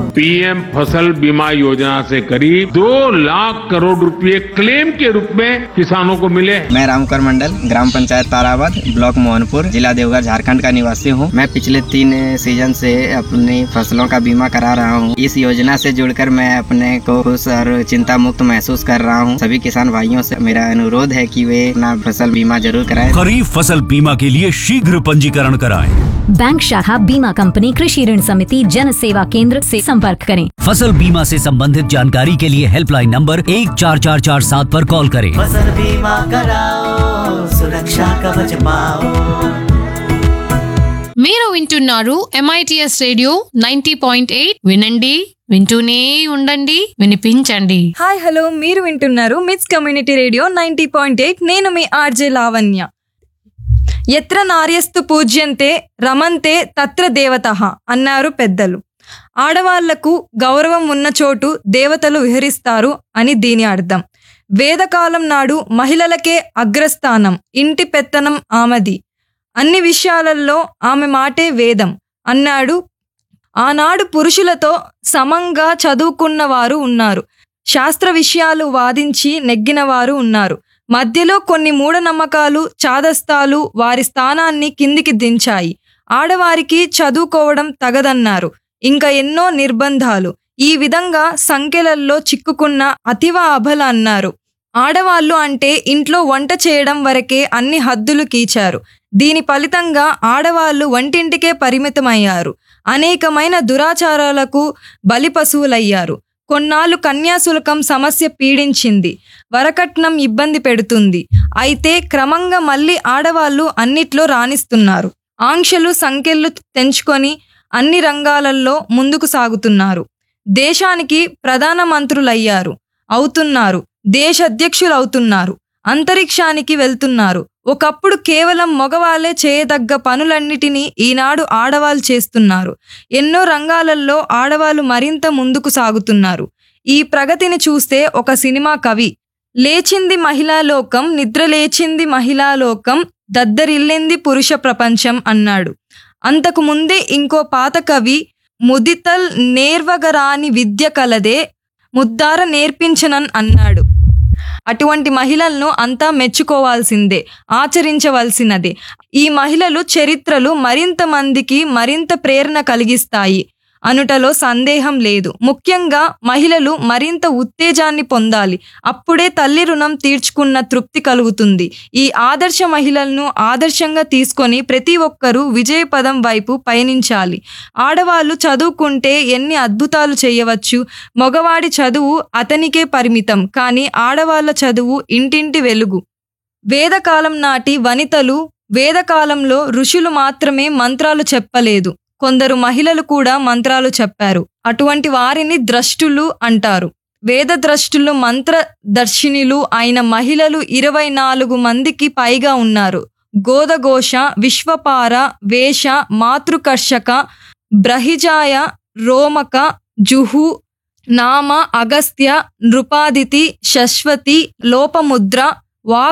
PM फसल बीमा योजना से करीब दो लाख करोड़ रुपए क्लेम के रूप में किसानों को मिले मैं रामकर मंडल ग्राम पंचायत ताराबाद ब्लॉक मोहनपुर जिला देवघर झारखंड का निवासी हूँ मैं पिछले तीन सीजन से अपनी फसलों का बीमा करा रहा हूँ इस योजना से जुड़कर मैं अपने को खुश और चिंता मुक्त महसूस कर रहा हूँ सभी किसान भाइयों से मेरा अनुरोध है कि वे अपना फसल बीमा जरूर कराएं खरीफ फसल बीमा के लिए शीघ्र पंजीकरण कराएं बैंक शाखा बीमा कंपनी कृषि ऋण समिति जन सेवा केंद्र से संपर्क करें फसल बीमा से संबंधित जानकारी के लिए हेल्पलाइन नंबर एक चार चार चार सात पर कॉल करें फसल बीमा कराओ सुरक्षा कवच पाओ మీరు వింటున్నారు MITS radio ninety point eight వినండి వింటూనే ఉండండి వినిపించండి హాయ్ హలో మీరు వింటున్నారు MITS community radio ninety point eight నేను మీ ఆర్జే లావణ్య ఎత్ర నార్యస్తు పూజ్యంతే రమంతే తత్ర దేవత అన్నారు పెద్దలు ఆడవాళ్లకు గౌరవం ఉన్న చోటు దేవతలు విహరిస్తారు అని దీని అర్థం వేదకాలం నాడు మహిళలకే అగ్రస్థానం ఇంటి పెత్తనం ఆమెది అన్ని విషయాలలో ఆమె మాటే వేదం అన్నాడు ఆనాడు పురుషులతో సమంగా చదువుకున్న వారు ఉన్నారు శాస్త్ర విషయాలు వాదించి నెగ్గిన వారు ఉన్నారు మధ్యలో కొన్ని మూఢనమ్మకాలు చాదస్తాలు వారి స్థానాన్ని కిందికి దించాయి ఆడవారికి చదువుకోవడం తగదన్నారు ఇంకా ఎన్నో నిర్బంధాలు ఈ విధంగా సంఖ్యలలో చిక్కుకున్న అతివ అబల అన్నారు ఆడవాళ్ళు అంటే ఇంట్లో వంట చేయడం వరకే అన్ని హద్దులు కీచారు దీని ఫలితంగా ఆడవాళ్ళు వంటింటికే పరిమితమయ్యారు అనేకమైన దురాచారాలకు బలిపశువులయ్యారు కొన్నాళ్ళు కన్యాశుల్కం సమస్య పీడించింది వరకట్నం ఇబ్బంది పెడుతుంది అయితే క్రమంగా మళ్ళీ ఆడవాళ్ళు అన్నిట్లో రాణిస్తున్నారు ఆంక్షలు సంఖ్యలు తెంచుకొని అన్ని రంగాలలో ముందుకు సాగుతున్నారు దేశానికి ప్రధానమంత్రులయ్యారు అవుతున్నారు దేశ అధ్యక్షులు అవుతున్నారు అంతరిక్షానికి వెళ్తున్నారు ఒకప్పుడు కేవలం మగవాళ్ళే చేయదగ్గ పనులన్నిటినీ ఈనాడు ఆడవాళ్ళు చేస్తున్నారు ఎన్నో రంగాలలో ఆడవాళ్ళు మరింత ముందుకు సాగుతున్నారు ఈ ప్రగతిని చూస్తే ఒక సినిమా కవి లేచింది మహిళా లోకం నిద్ర లేచింది మహిళా లోకం దద్దరిల్లింది పురుష ప్రపంచం అన్నాడు అంతకు ముందే ఇంకో పాత కవి ముదితల్ నేర్వగరాని విద్య కలదే ముద్దార నేర్పించనన్ అన్నాడు అటువంటి మహిళలను అంతా మెచ్చుకోవాల్సిందే ఆచరించవలసినదే ఈ మహిళలు చరిత్రలు మరింత మందికి మరింత ప్రేరణ కలిగిస్తాయి అనుటలో సందేహం లేదు ముఖ్యంగా మహిళలు మరింత ఉత్తేజాన్ని పొందాలి అప్పుడే తల్లి రుణం తీర్చుకున్న తృప్తి కలుగుతుంది ఈ ఆదర్శ మహిళలను ఆదర్శంగా తీసుకొని ప్రతి ఒక్కరూ విజయపదం వైపు పయనించాలి ఆడవాళ్ళు చదువుకుంటే ఎన్ని అద్భుతాలు చేయవచ్చు మగవాడి చదువు అతనికే పరిమితం కానీ ఆడవాళ్ళ చదువు ఇంటింటి వెలుగు వేదకాలం నాటి వనితలు వేదకాలంలో ఋషులు మాత్రమే మంత్రాలు చెప్పలేదు కొందరు మహిళలు కూడా మంత్రాలు చెప్పారు అటువంటి వారిని ద్రష్టులు అంటారు వేద ద్రష్టులు మంత్ర దర్శినులు అయిన మహిళలు ఇరవై నాలుగు మందికి పైగా ఉన్నారు గోదఘోష విశ్వపార వేష మాతృకర్షక బ్రహిజాయ రోమక జుహు నామ అగస్త్య నృపాదితి శశ్వతి లోపముద్ర వాక్